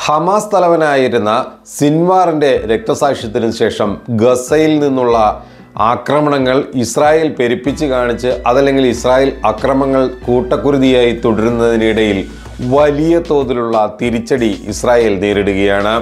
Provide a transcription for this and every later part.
Hamas തലവനായിരുന്ന സിൻവാറിൻ്റെ രക്തസാക്ഷ്യത്തിന് ശേഷം ഗസയിൽ നിന്നുള്ള ആക്രമണങ്ങൾ ഇസ്രായേൽ പെരുപ്പിച്ച് കാണിച്ച് അതല്ലെങ്കിൽ ഇസ്രായേൽ അക്രമങ്ങൾ കൂട്ടക്കുരുതിയായി തുടരുന്നതിനിടയിൽ വലിയ തോതിലുള്ള തിരിച്ചടി ഇസ്രായേൽ നേരിടുകയാണ്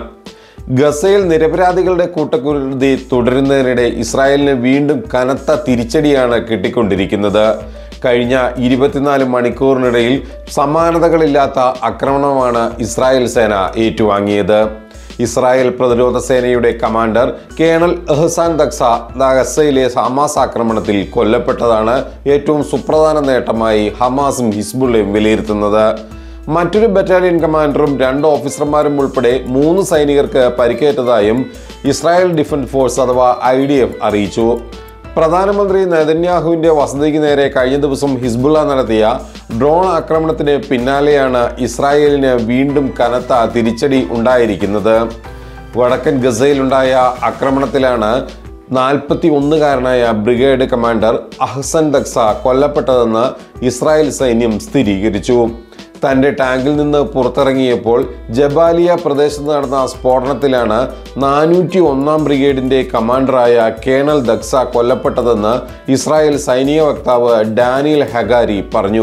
ഗസയിൽ നിരപരാധികളുടെ കൂട്ടക്കുരുതി തുടരുന്നതിനിടെ ഇസ്രായേലിന് വീണ്ടും കനത്ത തിരിച്ചടിയാണ് കിട്ടിക്കൊണ്ടിരിക്കുന്നത് കഴിഞ്ഞ ഇരുപത്തിനാല് മണിക്കൂറിനിടയിൽ സമാനതകളില്ലാത്ത ആക്രമണമാണ് ഇസ്രായേൽ സേന ഏറ്റുവാങ്ങിയത് ഇസ്രായേൽ പ്രതിരോധ സേനയുടെ കമാൻഡർ കേണൽ എഹ്സാൻ ദക്സ ഗസയിലെ ഹമാസ് ആക്രമണത്തിൽ കൊല്ലപ്പെട്ടതാണ് ഏറ്റവും സുപ്രധാന നേട്ടമായി ഹമാസും ഹിസ്ബുള്ളയും വിലയിരുത്തുന്നത് മറ്റൊരു ബറ്റാലിയൻ കമാൻഡറും രണ്ട് ഓഫീസർമാരും ഉൾപ്പെടെ മൂന്ന് സൈനികർക്ക് പരിക്കേറ്റതായും ഇസ്രായേൽ ഡിഫൻസ് ഫോഴ്സ് അഥവാ ഐ ഡി എഫ് അറിയിച്ചു പ്രധാനമന്ത്രി നെതന്യാഹുവിന്റെ വസതിക്ക് നേരെ കഴിഞ്ഞ ദിവസം ഹിസ്ബുള്ള നടത്തിയ ഡ്രോൺ ആക്രമണത്തിന് പിന്നാലെയാണ് ഇസ്രായേലിന് വീണ്ടും കനത്ത തിരിച്ചടി ഉണ്ടായിരിക്കുന്നത് വടക്കൻ ഗസയിലുണ്ടായ ആക്രമണത്തിലാണ് നാൽപ്പത്തി ഒന്നുകാരനായ ബ്രിഗേഡ് കമാൻഡർ അഹ്സൻ ദക്സ കൊല്ലപ്പെട്ടതെന്ന് ഇസ്രായേൽ സൈന്യം സ്ഥിരീകരിച്ചു തന്റെ ടാങ്കിൽ നിന്ന് പുറത്തിറങ്ങിയപ്പോൾ ജബാലിയ പ്രദേശത്ത് നടന്ന സ്ഫോടനത്തിലാണ് നാനൂറ്റി ഒന്നാം ബ്രിഗേഡിന്റെ കമാൻഡറായ കേണൽ ദക്സ കൊല്ലപ്പെട്ടതെന്ന് ഇസ്രായേൽ സൈനിക വക്താവ് ഡാനിയൽ ഹഗാരി പറഞ്ഞു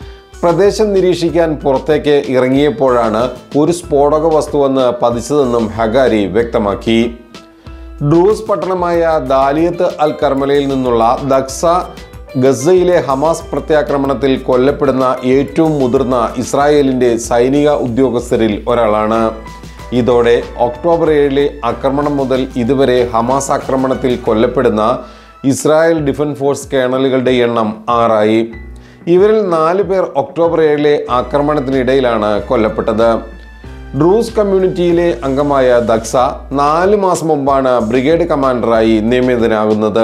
പ്രദേശം നിരീക്ഷിക്കാൻ പുറത്തേക്ക് ഇറങ്ങിയപ്പോഴാണ് ഒരു സ്ഫോടക വസ്തുവെന്ന് പതിച്ചതെന്നും ഹഗാരി വ്യക്തമാക്കി ഡ്രൂസ് പട്ടണമായ ദാലിയത്ത് അൽ കർമലയിൽ നിന്നുള്ള ദക്സ ഗസയിലെ ഹമാസ് പ്രത്യാക്രമണത്തിൽ കൊല്ലപ്പെടുന്ന ഏറ്റവും മുതിർന്ന ഇസ്രായേലിന്റെ സൈനിക ഉദ്യോഗസ്ഥരിൽ ഒരാളാണ് ഇതോടെ ഒക്ടോബർ ഏഴിലെ ആക്രമണം മുതൽ ഇതുവരെ ഹമാസ് ആക്രമണത്തിൽ കൊല്ലപ്പെടുന്ന ഇസ്രായേൽ ഡിഫൻസ് ഫോഴ്സ് കേണലുകളുടെ എണ്ണം ആറായി ഇവരിൽ നാല് പേർ ഒക്ടോബർ ഏഴിലെ ആക്രമണത്തിനിടയിലാണ് കൊല്ലപ്പെട്ടത് ഡ്രൂസ് കമ്മ്യൂണിറ്റിയിലെ അംഗമായ ദക്സ നാല് മാസം മുമ്പാണ് ബ്രിഗേഡ് കമാൻഡറായി നിയമിതനാകുന്നത്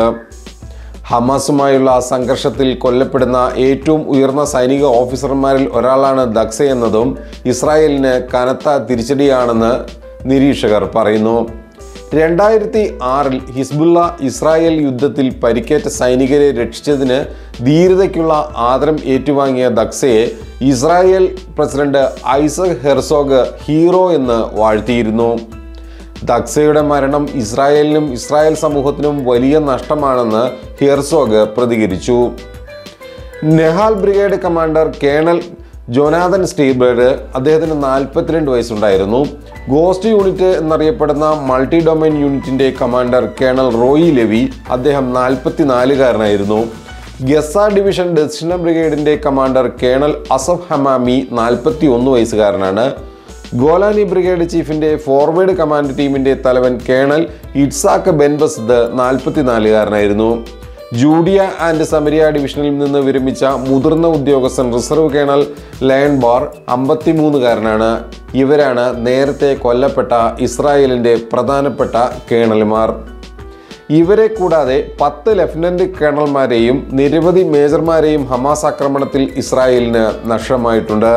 ഹമാസുമായുള്ള സംഘർഷത്തിൽ കൊല്ലപ്പെടുന്ന ഏറ്റവും ഉയർന്ന സൈനിക ഓഫീസർമാരിൽ ഒരാളാണ് ദക്സ എന്നതും ഇസ്രായേലിന് കനത്ത തിരിച്ചടിയാണെന്ന് നിരീക്ഷകർ പറയുന്നു രണ്ടായിരത്തി ആറിൽ ഹിസ്ബുള്ള ഇസ്രായേൽ യുദ്ധത്തിൽ പരിക്കേറ്റ സൈനികരെ രക്ഷിച്ചതിന് ധീരതയ്ക്കുള്ള ആദരം ഏറ്റുവാങ്ങിയ ദക്സയെ Israel president Isaac Herzog hero എന്ന് വാഴ്ത്തിയിരുന്നു ദക്സയുടെ മരണം ഇസ്രായേലിനും ഇസ്രായേൽ സമൂഹത്തിനും വലിയ നഷ്ടമാണെന്ന് ഹെർസോഗ് പ്രതികരിച്ചു Nahal brigade commander colonel Jonathan Steinberg അദ്ദേഹത്തിന് നാൽപ്പത്തിരണ്ട് വയസ്സുണ്ടായിരുന്നു ഗോസ്റ്റ് യൂണിറ്റ് എന്നറിയപ്പെടുന്ന മൾട്ടി ഡൊമൈൻ യൂണിറ്റിന്റെ കമാൻഡർ കേണൽ റോയി ലെവി അദ്ദേഹം നാൽപ്പത്തിനാലുകാരനായിരുന്നു ഗസ ഡിവിഷൻ ദക്ഷിണ ബ്രിഗേഡിന്റെ കമാൻഡർ കേണൽ അസഫ് ഹമാമി നാൽപ്പത്തി ഒന്ന് വയസ്സുകാരനാണ് ഗോലാനി ബ്രിഗേഡ് ചീഫിന്റെ ഫോർവേഡ് കമാൻഡ് ടീമിന്റെ തലവൻ കേണൽ ഇറ്റ്സാക്ക് ബെൻബസ്ദ് നാൽപ്പത്തിനാലുകാരനായിരുന്നു ജൂഡിയ ആൻഡ് സമരിയ ഡിവിഷനിൽ നിന്ന് വിരമിച്ച മുതിർന്ന ഉദ്യോഗസ്ഥൻ റിസർവ് കേണൽ ലയൺ ബാർ അമ്പത്തിമൂന്നുകാരനാണ് ഇവരാണ് നേരത്തെ കൊല്ലപ്പെട്ട ഇസ്രായേലിന്റെ പ്രധാനപ്പെട്ട കേണൽമാർ ഇവരെ കൂടാതെ പത്ത് ലഫ്റ്റനന്റ് കേണൽമാരെയും നിരവധി മേജർമാരെയും ഹമാസ് ആക്രമണത്തിൽ ഇസ്രായേലിന് നഷ്ടമായിട്ടുണ്ട്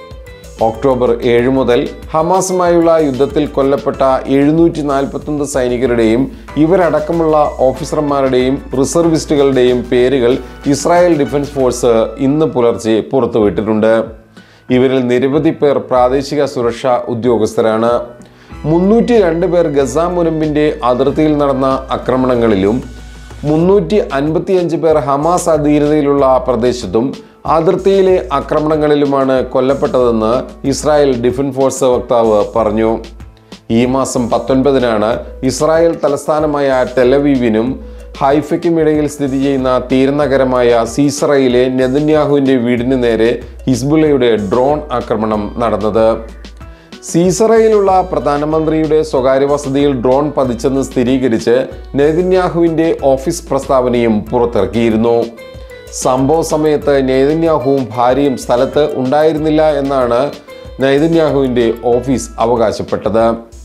ഒക്ടോബർ ഏഴ് മുതൽ ഹമാസുമായുള്ള യുദ്ധത്തിൽ കൊല്ലപ്പെട്ട എഴുന്നൂറ്റി നാൽപ്പത്തൊന്ന് സൈനികരുടെയും ഇവരടക്കമുള്ള ഓഫീസർമാരുടെയും റിസർവിസ്റ്റുകളുടെയും പേരുകൾ ഇസ്രായേൽ ഡിഫൻസ് ഫോഴ്സ് ഇന്ന് പുലർച്ചെ പുറത്തുവിട്ടിട്ടുണ്ട് ഇവരിൽ നിരവധി പേർ പ്രാദേശിക സുരക്ഷാ ഉദ്യോഗസ്ഥരാണ് മുന്നൂറ്റി രണ്ട് പേർ ഗസ മുനമ്പിന്റെ അതിർത്തിയിൽ നടന്ന ആക്രമണങ്ങളിലും മുന്നൂറ്റി അൻപത്തിയഞ്ച് പേർ ഹമാസ് അധീനതയിലുള്ള പ്രദേശത്തും അതിർത്തിയിലെ ആക്രമണങ്ങളിലുമാണ് കൊല്ലപ്പെട്ടതെന്ന് ഇസ്രായേൽ ഡിഫൻസ് ഫോഴ്സ് വക്താവ് പറഞ്ഞു ഈ മാസം പത്തൊൻപതിനാണ് ഇസ്രായേൽ തലസ്ഥാനമായ ടെലവീവിനും ഹൈഫയ്ക്കും ഇടയിൽ സ്ഥിതി ചെയ്യുന്ന തീരനഗരമായ സീസറയിലെ നെതന്യാഹുവിന്റെ വീടിന് നേരെ ഹിസ്ബുള്ളയുടെ ഡ്രോൺ ആക്രമണം നടന്നത് സീസറയിലുള്ള പ്രധാനമന്ത്രിയുടെ സ്വകാര്യ വസതിയിൽ ഡ്രോൺ പതിച്ചെന്ന് സ്ഥിരീകരിച്ച് നെതന്യാഹുവിന്റെ ഓഫീസ് പ്രസ്താവനയും പുറത്തിറക്കിയിരുന്നു സംഭവ സമയത്ത് നെതന്യാഹുവും ഭാര്യയും സ്ഥലത്ത് ഉണ്ടായിരുന്നില്ല എന്നാണ് നെതന്യാഹുവിന്റെ ഓഫീസ് അവകാശപ്പെട്ടത്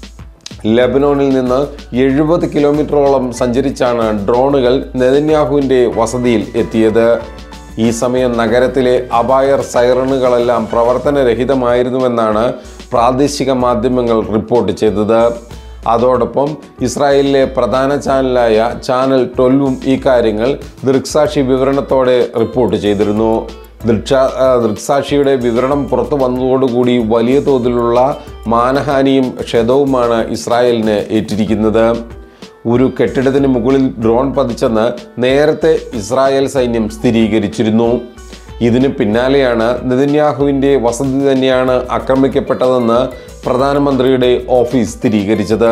ലെബനോണിൽ നിന്ന് എഴുപത് കിലോമീറ്ററോളം സഞ്ചരിച്ചാണ് ഡ്രോണുകൾ നെതന്യാഹുവിന്റെ വസതിയിൽ എത്തിയത് ഈ സമയം നഗരത്തിലെ അപായർ സൈറണുകളെല്ലാം പ്രവർത്തനരഹിതമായിരുന്നുവെന്നാണ് പ്രാദേശിക മാധ്യമങ്ങൾ റിപ്പോർട്ട് ചെയ്തത് അതോടൊപ്പം ഇസ്രായേലിലെ പ്രധാന ചാനലായ ചാനൽ ട്വൽവും ഈ കാര്യങ്ങൾ ദൃക്സാക്ഷി വിവരണത്തോടെ റിപ്പോർട്ട് ചെയ്തിരുന്നു ദൃക്ഷ ആ, ദൃക്സാക്ഷിയുടെ വിവരണം പുറത്തു വന്നതോടുകൂടി വലിയ തോതിലുള്ള മാനഹാനിയും ക്ഷതവുമാണ് ഇസ്രായേലിന് ഏറ്റിരിക്കുന്നത് ഒരു കെട്ടിടത്തിന് മുകളിൽ ഡ്രോൺ പതിച്ചെന്ന് നേരത്തെ ഇസ്രായേൽ സൈന്യം സ്ഥിരീകരിച്ചിരുന്നു ഇതിന് പിന്നാലെയാണ് നെതന്യാഹുവിൻ്റെ വസതി തന്നെയാണ് ആക്രമിക്കപ്പെട്ടതെന്ന് പ്രധാനമന്ത്രിയുടെ ഓഫീസ് സ്ഥിരീകരിച്ചത്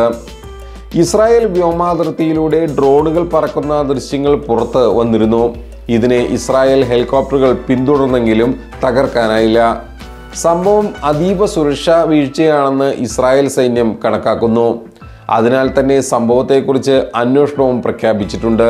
ഇസ്രായേൽ വ്യോമാതിർത്തിയിലൂടെ ഡ്രോണുകൾ പറക്കുന്ന ദൃശ്യങ്ങൾ പുറത്ത് വന്നിരുന്നു ഇതിനെ ഇസ്രായേൽ ഹെലികോപ്റ്ററുകൾ പിന്തുടർന്നെങ്കിലും തകർക്കാനായില്ല സംഭവം അതീവ സുരക്ഷാ വീഴ്ചയാണെന്ന് ഇസ്രായേൽ സൈന്യം കണക്കാക്കുന്നു അതിനാൽ തന്നെ സംഭവത്തെക്കുറിച്ച് അന്വേഷണവും പ്രഖ്യാപിച്ചിട്ടുണ്ട്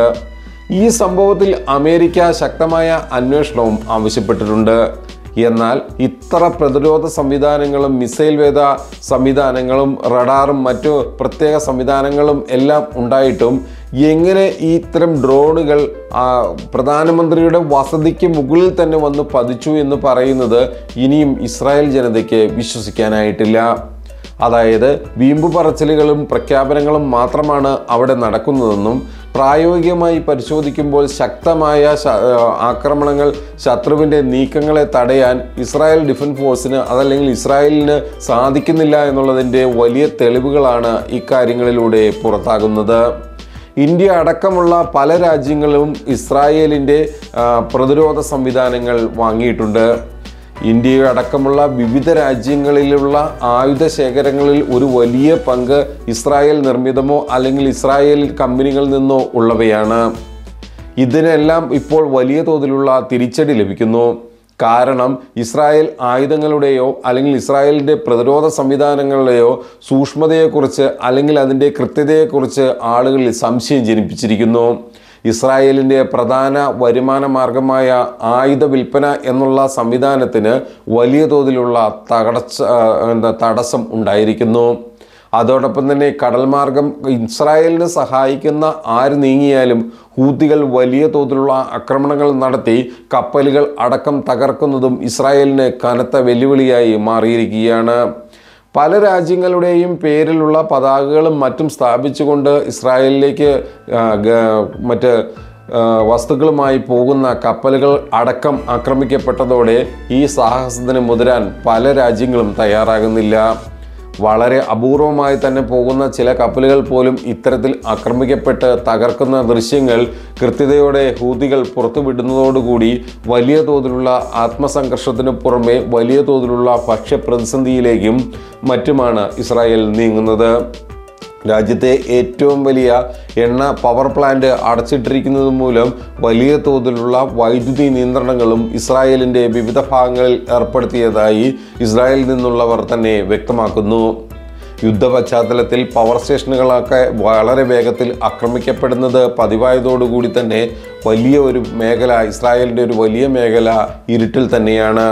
ഈ സംഭവത്തിൽ അമേരിക്ക ശക്തമായ അന്വേഷണവും ആവശ്യപ്പെട്ടിട്ടുണ്ട് എന്നാൽ ഇത്ര പ്രതിരോധ സംവിധാനങ്ങളും മിസൈൽ വേദ സംവിധാനങ്ങളും റഡാറും മറ്റു പ്രത്യേക സംവിധാനങ്ങളും എല്ലാം ഉണ്ടായിട്ടും എങ്ങനെ ഈ ഇത്തരം ഡ്രോണുകൾ ആ, പ്രധാനമന്ത്രിയുടെ വസതിക്ക് മുകളിൽ തന്നെ വന്ന് പതിച്ചു എന്ന് പറയുന്നത് ഇനിയും ഇസ്രായേൽ ജനതയ്ക്ക് വിശ്വസിക്കാനായിട്ടില്ല അതായത് വീമ്പ് പറച്ചിലുകളും പ്രഖ്യാപനങ്ങളും മാത്രമാണ് അവിടെ നടക്കുന്നതെന്നും പ്രായോഗികമായി പരിശോധിക്കുമ്പോൾ ശക്തമായ ശ- ആ, ആക്രമണങ്ങൾ ശത്രുവിൻ്റെ നീക്കങ്ങളെ തടയാൻ ഇസ്രായേൽ ഡിഫൻസ് ഫോഴ്സിന് അതല്ലെങ്കിൽ ഇസ്രായേലിന് സാധിക്കുന്നില്ല എന്നുള്ളതിൻ്റെ വലിയ തെളിവുകളാണ് ഇക്കാര്യങ്ങളിലൂടെ പുറത്താകുന്നത് ഇന്ത്യ അടക്കമുള്ള പല രാജ്യങ്ങളും ഇസ്രായേലിൻ്റെ ആ, പ്രതിരോധ സംവിധാനങ്ങൾ വാങ്ങിയിട്ടുണ്ട് ഇന്ത്യ അടക്കമുള്ള വിവിധ രാജ്യങ്ങളിലുള്ള ആയുധ ശേഖരങ്ങളിൽ ഒരു വലിയ പങ്ക് ഇസ്രായേൽ നിർമ്മിതമോ അല്ലെങ്കിൽ ഇസ്രായേൽ കമ്പനികളിൽ നിന്നോ ഉള്ളവയാണ് ഇതിനെല്ലാം ഇപ്പോൾ വലിയ തോതിലുള്ള തിരിച്ചടി ലഭിക്കുന്നു കാരണം ഇസ്രായേൽ ആയുധങ്ങളുടെയോ അല്ലെങ്കിൽ ഇസ്രായേലിൻ്റെ പ്രതിരോധ സംവിധാനങ്ങളുടെയോ സൂക്ഷ്മതയെക്കുറിച്ച് അല്ലെങ്കിൽ അതിൻ്റെ കൃത്യതയെക്കുറിച്ച് ആളുകളിൽ സംശയം ജനിപ്പിച്ചിരിക്കുന്നു ഇസ്രായേലിൻ്റെ പ്രധാന വരുമാന മാർഗമായ ആയുധ വിൽപ്പന എന്നുള്ള സംവിധാനത്തിന് വലിയ തോതിലുള്ള തകടച്ച ആ, എന്താ തടസ്സം ഉണ്ടായിരിക്കുന്നു അതോടൊപ്പം തന്നെ കടൽ മാർഗം ഇസ്രായേലിനെ സഹായിക്കുന്ന ആര് നീങ്ങിയാലും ഹൂത്തികൾ വലിയ തോതിലുള്ള ആക്രമണങ്ങൾ നടത്തി കപ്പലുകൾ അടക്കം തകർക്കുന്നതും ഇസ്രായേലിന് കനത്ത വെല്ലുവിളിയായി മാറിയിരിക്കുകയാണ് പല രാജ്യങ്ങളുടെയും പേരിലുള്ള പതാകകളും മറ്റും സ്ഥാപിച്ചുകൊണ്ട് ഇസ്രായേലിലേക്ക് ആ, ഗ- മറ്റ് ആ, വസ്തുക്കളുമായി പോകുന്ന കപ്പലുകൾ അടക്കം ആക്രമിക്കപ്പെട്ടതോടെ ഈ സാഹസത്തിന് മുതിരാൻ പല രാജ്യങ്ങളും തയ്യാറാകുന്നില്ല വളരെ അപൂർവമായി തന്നെ പോകുന്ന ചില കപ്പലുകൾ പോലും ഇത്തരത്തിൽ ആക്രമിക്കപ്പെട്ട് തകർക്കുന്ന ദൃശ്യങ്ങൾ കൃത്യതയോടെ ഹൂതികൾ പുറത്തുവിടുന്നതോടുകൂടി വലിയ തോതിലുള്ള ആത്മസംഘർഷത്തിന് പുറമെ വലിയ തോതിലുള്ള ഭക്ഷ്യപ്രതിസന്ധിയിലേക്കും മറ്റുമാണ് ഇസ്രായേൽ നീങ്ങുന്നത് രാജ്യത്തെ ഏറ്റവും വലിയ എണ്ണ പവർ പ്ലാന്റ് അടച്ചിട്ടിരിക്കുന്നത് മൂലം വലിയ തോതിലുള്ള വൈദ്യുതി നിയന്ത്രണങ്ങളും ഇസ്രായേലിൻ്റെ വിവിധ ഭാഗങ്ങളിൽ ഏർപ്പെടുത്തിയതായി ഇസ്രായേലിൽ നിന്നുള്ളവർ തന്നെ വ്യക്തമാക്കുന്നു യുദ്ധ പശ്ചാത്തലത്തിൽ പവർ സ്റ്റേഷനുകളൊക്കെ വളരെ വേഗത്തിൽ ആക്രമിക്കപ്പെടുന്നത് പതിവായതോടുകൂടി തന്നെ വലിയ ഒരു മേഖല ഇസ്രായേലിൻ്റെ ഒരു വലിയ മേഖല ഇരുട്ടിൽ തന്നെയാണ്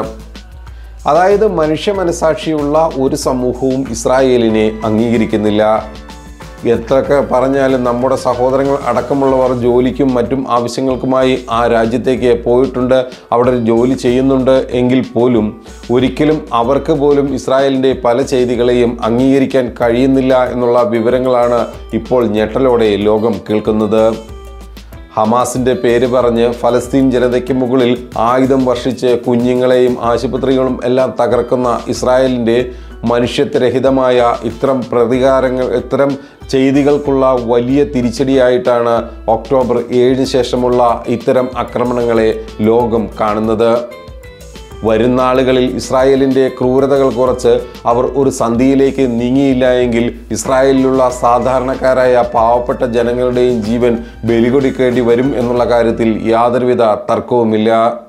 അതായത് മനുഷ്യ മനസാക്ഷിയുള്ള ഒരു സമൂഹവും ഇസ്രായേലിനെ അംഗീകരിക്കുന്നില്ല എത്രയൊക്കെ പറഞ്ഞാലും നമ്മുടെ സഹോദരങ്ങൾ അടക്കമുള്ളവർ ജോലിക്കും മറ്റും ആവശ്യങ്ങൾക്കുമായി ആ രാജ്യത്തേക്ക് പോയിട്ടുണ്ട് അവിടെ ജോലി ചെയ്യുന്നുണ്ട് എങ്കിൽ പോലും ഒരിക്കലും അവർക്ക് പോലും ഇസ്രായേലിൻ്റെ പല ചെയ്തികളെയും അംഗീകരിക്കാൻ കഴിയുന്നില്ല എന്നുള്ള വിവരങ്ങളാണ് ഇപ്പോൾ ഞെട്ടലോടെ ലോകം കേൾക്കുന്നത് ഹമാസിന്റെ പേര് പറഞ്ഞ് ഫലസ്തീൻ ജനതയ്ക്ക് മുകളിൽ ആയുധം വർഷിച്ച് കുഞ്ഞുങ്ങളെയും ആശുപത്രികളും എല്ലാം തകർക്കുന്ന ഇസ്രായേലിൻ്റെ മനുഷ്യത്വരഹിതമായ ഇത്തരം പ്രതികാരങ്ങൾ ഇത്തരം ചെയ്തികൾക്കുള്ള വലിയ തിരിച്ചടിയായിട്ടാണ് ഒക്ടോബർ ഏഴിന് ശേഷമുള്ള ഇത്തരം ആക്രമണങ്ങളെ ലോകം കാണുന്നത് വരും നാളുകളിൽ ഇസ്രായേലിൻ്റെ ക്രൂരതകൾ കുറച്ച് അവർ ഒരു സന്ധിയിലേക്ക് നീങ്ങിയില്ല എങ്കിൽ ഇസ്രായേലിലുള്ള സാധാരണക്കാരായ പാവപ്പെട്ട ജനങ്ങളുടെയും ജീവൻ ബലികൊടുക്കേണ്ടി വരും എന്നുള്ള കാര്യത്തിൽ യാതൊരുവിധ തർക്കവുമില്ല